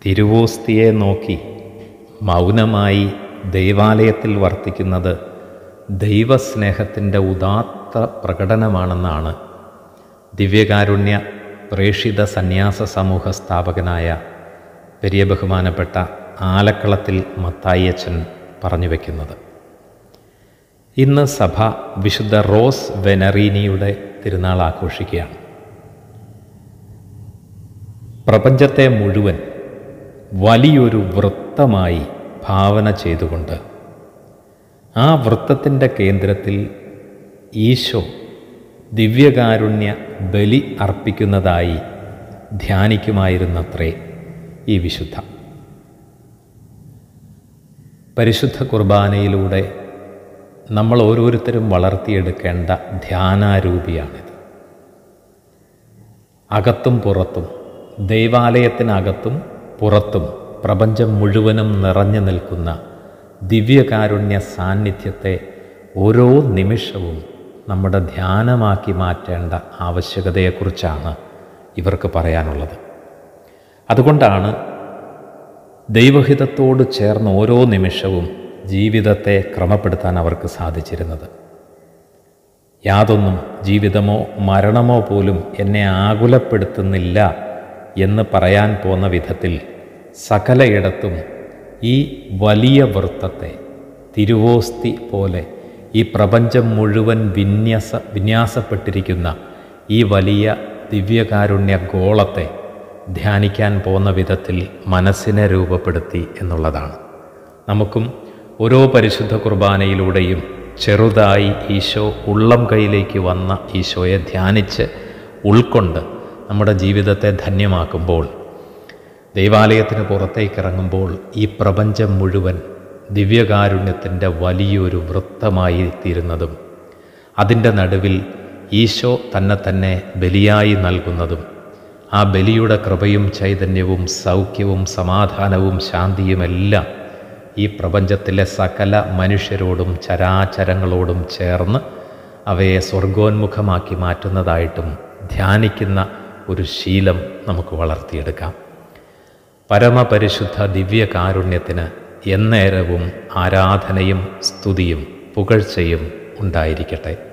തിരുവോസ്തിയെ നോക്കി മൗനമായി ദൈവാലയത്തിൽ വർത്തിക്കുന്നത് ദൈവസ്നേഹത്തിൻ്റെ ഉദാത്ത പ്രകടനമാണെന്നാണ് ദിവ്യകാരുണ്യ പ്രേഷിത സന്യാസ സമൂഹ സ്ഥാപകനായ പെരിയ ബഹുമാനപ്പെട്ട ആലക്കളത്തിൽ മത്തായിയച്ചൻ പറഞ്ഞു വയ്ക്കുന്നത് ഇന്ന് സഭ വിശുദ്ധ റോസ് വെനറീനിയുടെ തിരുനാൾ ആഘോഷിക്കുകയാണ് പ്രപഞ്ചത്തെ മുഴുവൻ വലിയൊരു വൃത്തമായി ഭാവന ചെയ്തുകൊണ്ട് ആ വൃത്തത്തിൻ്റെ കേന്ദ്രത്തിൽ ഈശോ ദിവ്യകാരുണ്യ ബലി അർപ്പിക്കുന്നതായി ധ്യാനിക്കുമായിരുന്നത്രേ ഈ വിശുദ്ധ പരിശുദ്ധ കുർബാനയിലൂടെ നമ്മൾ ഓരോരുത്തരും വളർത്തിയെടുക്കേണ്ട ധ്യാനാരൂപിയാണിത് അകത്തും പുറത്തും ദൈവാലയത്തിനകത്തും പുറത്തും പ്രപഞ്ചം മുഴുവനും നിറഞ്ഞു നിൽക്കുന്ന ദിവ്യകാരുണ്യ സാന്നിധ്യത്തെ ഓരോ നിമിഷവും നമ്മുടെ ധ്യാനമാക്കി മാറ്റേണ്ട ആവശ്യകതയെക്കുറിച്ചാണ് ഇവർക്ക് പറയാനുള്ളത് അതുകൊണ്ടാണ് ദൈവഹിതത്തോട് ചേർന്ന് ഓരോ നിമിഷവും ജീവിതത്തെ ക്രമപ്പെടുത്താൻ അവർക്ക് സാധിച്ചിരുന്നത് യാതൊന്നും ജീവിതമോ മരണമോ പോലും എന്നെ ആകുലപ്പെടുത്തുന്നില്ല എന്ന് പറയാൻ പോന്ന വിധത്തിൽ സകലയിടത്തും ഈ വലിയ വൃത്തത്തെ തിരുവോസ്തി പോലെ ഈ പ്രപഞ്ചം മുഴുവൻ വിന്യാസ വിന്യാസപ്പെട്ടിരിക്കുന്ന ഈ വലിയ ദിവ്യകാരുണ്യ ഗോളത്തെ ധ്യാനിക്കാൻ പോന്ന വിധത്തിൽ മനസ്സിനെ രൂപപ്പെടുത്തി എന്നുള്ളതാണ് നമുക്കും ഓരോ പരിശുദ്ധ കുർബാനയിലൂടെയും ചെറുതായി ഈശോ ഉള്ളം കൈയിലേക്ക് വന്ന ഈശോയെ ധ്യാനിച്ച് ഉൾക്കൊണ്ട് നമ്മുടെ ജീവിതത്തെ ധന്യമാക്കുമ്പോൾ ദൈവാലയത്തിന് പുറത്തേക്ക് ഇറങ്ങുമ്പോൾ ഈ പ്രപഞ്ചം മുഴുവൻ ദിവ്യകാരുണ്യത്തിൻ്റെ വലിയൊരു വൃത്തമായി തീരുന്നതും അതിൻ്റെ നടുവിൽ ഈശോ തന്നെ തന്നെ ബലിയായി നൽകുന്നതും ആ ബലിയുടെ കൃപയും ചൈതന്യവും സൗഖ്യവും സമാധാനവും ശാന്തിയുമെല്ലാം ഈ പ്രപഞ്ചത്തിലെ സകല മനുഷ്യരോടും ചരാചരങ്ങളോടും ചേർന്ന് അവയെ സ്വർഗോന്മുഖമാക്കി മാറ്റുന്നതായിട്ടും ധ്യാനിക്കുന്ന ഒരു ശീലം നമുക്ക് വളർത്തിയെടുക്കാം പരമപരിശുദ്ധ ദിവ്യകാരുണ്യത്തിന് എന്നേരവും ആരാധനയും സ്തുതിയും പുകഴ്ചയും ഉണ്ടായിരിക്കട്ടെ